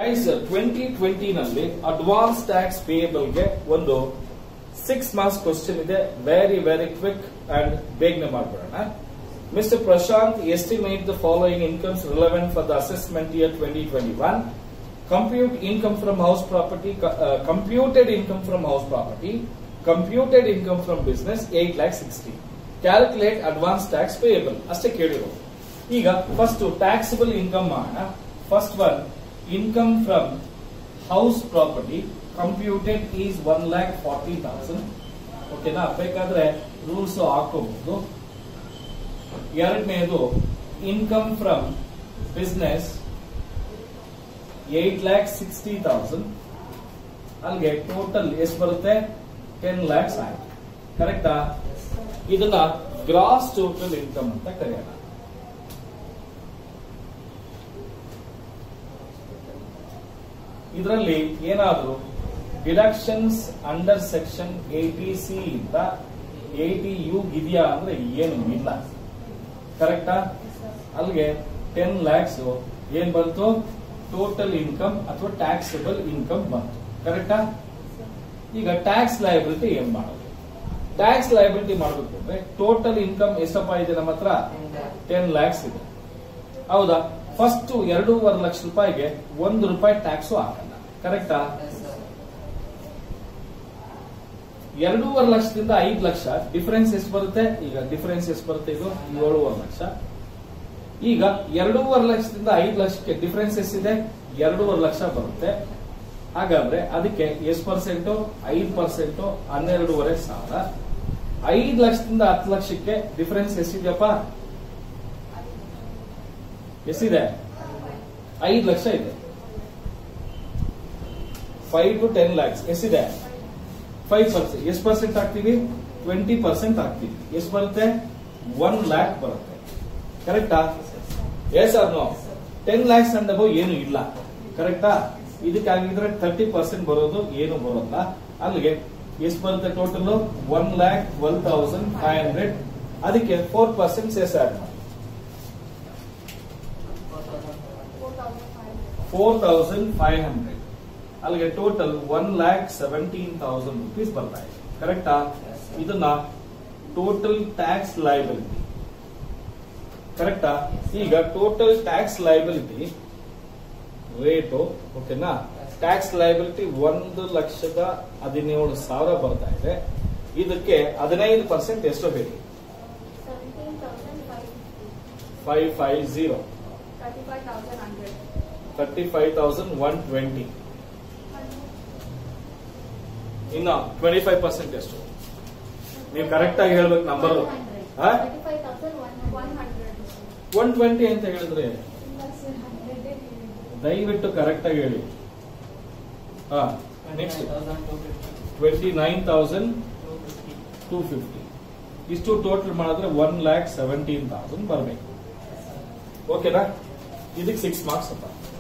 guys twenty twenty ನಲ್ಲಿ advance tax payable ಗೆ ಒಂದು ಸಿಕ್ಸ್ ಮಾರ್ಕ್ಸ್ ಕ್ವಶನ್ ಇದೆ ವೆರಿ ವೆರಿ ಕ್ವಿಕ್ ಅಂಡ್ ಬೇಗನೆ ಮಾಡ್ಬಿಡೋಣ mister Prashant estimate the following incomes relevant for the assessment year twenty twenty one compute income from house property computed income from house property computed income from business eight lakh sixty calculate advance tax payable ಅಷ್ಟೇ ಕೇಳಿರೋದು ಈಗ first taxable income ಮಾಡೋಣ first one income from house property computed is one lac forty thousand ಓಕೆನಾ ಬೇಕಾದ್ರೆ rules ಹಾಕೋಬಹುದು ಎರಡನೇದು income from business eight lakh sixty thousand ಅಲ್ಲಿಗೆ total ಎಷ್ಟು ಬರುತ್ತೆ ಟೆನ್ ಲ್ಯಾಕ್ಸ್ ಆಯ್ತು ಕರೆಕ್ಟಾ ಇದನ್ನ ಗ್ರಾಸ್ ಟೋಟಲ್ ಇನ್ಕಮ್ ಅಂತ ಕರೆಯೋಣ ಇದರಲ್ಲಿ ಏನಾದ್ರು deductions under section eighty C ಇಂದ ಏಟಿ ಯು ಇದೆಯಾ ಅಂದ್ರೆ ಏನು ಇಲ್ಲ ಕರೆಕ್ಟಾ ಅಲ್ಲಿಗೆ ಟೆನ್ ಲ್ಯಾಕ್ಸ್ ಏನ್ ಬಂತು ಟೋಟಲ್ ಇನ್ಕಮ್ ಅಥವಾ ಟ್ಯಾಕ್ಸಬಲ್ ಇನ್ಕಮ್ ಬಂತು ಕರೆಕ್ಟಾ ಈಗ ಟ್ಯಾಕ್ಸ್ ಲಯಬಿಲಿಟಿ ಏನ್ ಮಾಡೋದು ಟ್ಯಾಕ್ಸ್ ಲಯಬಿಲಿಟಿ ಮಾಡಬೇಕು ಅಂದ್ರೆ ಟೋಟಲ್ ಇನ್ಕಮ್ ಎಷ್ಟಪ್ಪ ಇದೆ ನಮ್ಮ ಹತ್ರ ಟೆನ್ ಲ್ಯಾಕ್ಸ್ ಇದೆ ಹೌದಾ ಫಸ್ಟ್ ಎರಡೂವರೆ ಲಕ್ಷ ರೂಪಾಯಿಗೆ ಒಂದು ರೂಪಾಯಿ ಟ್ಯಾಕ್ಸು ಹಾಕಲ್ಲ ಕರೆಕ್ಟಾ ಎರಡೂವರೆ ಲಕ್ಷದಿಂದ ಐದು ಲಕ್ಷ ಡಿಫರೆನ್ಸ್ ಎಷ್ಟು ಬರುತ್ತೆ ಈಗ ಡಿಫರೆನ್ಸ್ ಎಷ್ಟು ಬರುತ್ತೆ ಇದು ಏಳುವರೆ ಲಕ್ಷ ಈಗ ಎರಡೂವರೆ ಲಕ್ಷದಿಂದ ಐದು ಲಕ್ಷಕ್ಕೆ ಡಿಫರೆನ್ಸ್ ಎಷ್ಟಿದೆ ಎರಡೂವರೆ ಲಕ್ಷ ಬರುತ್ತೆ ಹಾಗಾದ್ರೆ ಅದಕ್ಕೆ ಎಷ್ಟು ಪರ್ಸೆಂಟ್ ಐದು ಪರ್ಸೆಂಟ್ ಹನ್ನೆರಡೂವರೆ ಸಾವಿರ ಐದು ಲಕ್ಷದಿಂದ ಹತ್ತು ಲಕ್ಷಕ್ಕೆ ಡಿಫರೆನ್ಸ್ ಎಷ್ಟಿದೆಯಪ್ಪ ಎಷ್ಟಿದೆ ಐದು ಲಕ್ಷ ಇದೆ ಫೈವ್ ಟು ಟೆನ್ ಲ್ಯಾಕ್ಸ್ ಎಷ್ಟಿದೆ ಫೈವ್ ಪರ್ಸೆಂಟ್ ಎಷ್ಟು ಪರ್ಸೆಂಟ್ ಹಾಕ್ತೀವಿ ಟ್ವೆಂಟಿ ಪರ್ಸೆಂಟ್ ಹಾಕ್ತೀವಿ ಎಷ್ಟು ಬರುತ್ತೆ ಒನ್ ಲ್ಯಾಕ್ ಬರುತ್ತೆ ಕರೆಕ್ಟಾ yes or no ten lakhs ಅಂದಬೋ ಏನು ಇಲ್ಲ ಕರೆಕ್ಟಾ ಇದಕ್ಕಾಗಿದ್ರೆ ತರ್ಟಿ ಪರ್ಸೆಂಟ್ ಬರೋದು ಏನು ಬರೋಲ್ಲ ಅಲ್ಲಿಗೆ ಎಷ್ಟು ಬರುತ್ತೆ total one lakh twelve thousand five hundred ಅದಕ್ಕೆ ಫೋರ್ ಪರ್ಸೆಂಟ್ ಸೆಸ್ ಆಡ್ ಮಾಡಿ ಫೋರ್ ತೌಸಂಡ್ ಫೈವ್ ಹಂಡ್ರೆಡ್ ಅಲ್ಲಿಗೆ total one lakh seventeen thousand rupees ಬರ್ತಾ ಇದೆ ಕರೆಕ್ಟಾ ಇದನ್ನ ಟೋಟಲ್ ಟ್ಯಾಕ್ಸ್ ಲೈಬಿಲಿಟಿ ಕರೆಕ್ಟಾ ಈಗ ಟೋಟಲ್ ಟ್ಯಾಕ್ಸ್ ಲೈಬಿಲಿಟಿ ರೇಟು ಓಕೆನಾ ಟ್ಯಾಕ್ಸ್ ಲೈಬಿಲಿಟಿ ಒಂದು ಲಕ್ಷದ ಹದಿನೇಳು ಸಾವಿರ ಬರ್ತಾ ಇದೆ ಇದಕ್ಕೆ ಹದಿನೈದು ಪರ್ಸೆಂಟ್ ಎಷ್ಟು ಹೇಳಿ five five zero thirty five thousand one twenty ಇನ್ನ ಟ್ವೆಂಟಿ ಫೈವ್ ಪರ್ಸೆಂಟ್ ಎಷ್ಟು ನೀವು ಕರೆಕ್ಟ್ ಆಗಿ ಹೇಳ್ಬೇಕು ನಂಬರ್ ಒನ್ ಟ್ವೆಂಟಿ ಅಂತ ಹೇಳಿದ್ರೆ ದಯವಿಟ್ಟು ಕರೆಕ್ಟ್ ಆಗಿ ಹೇಳಿ ಹಾ next twenty nine thousand two fifty ಇಷ್ಟು ಟೋಟಲ್ ಮಾಡಿದ್ರೆ ಒನ್ ಲ್ಯಾಕ್ ಸೆವೆಂಟೀನ್ ತೌಸಂಡ್ ಬರಬೇಕು ಓಕೆನಾ ಇದಕ್ಕೆ ಸಿಕ್ಸ್ ಮಾರ್ಕ್ಸ್ ಅಪ್ಪ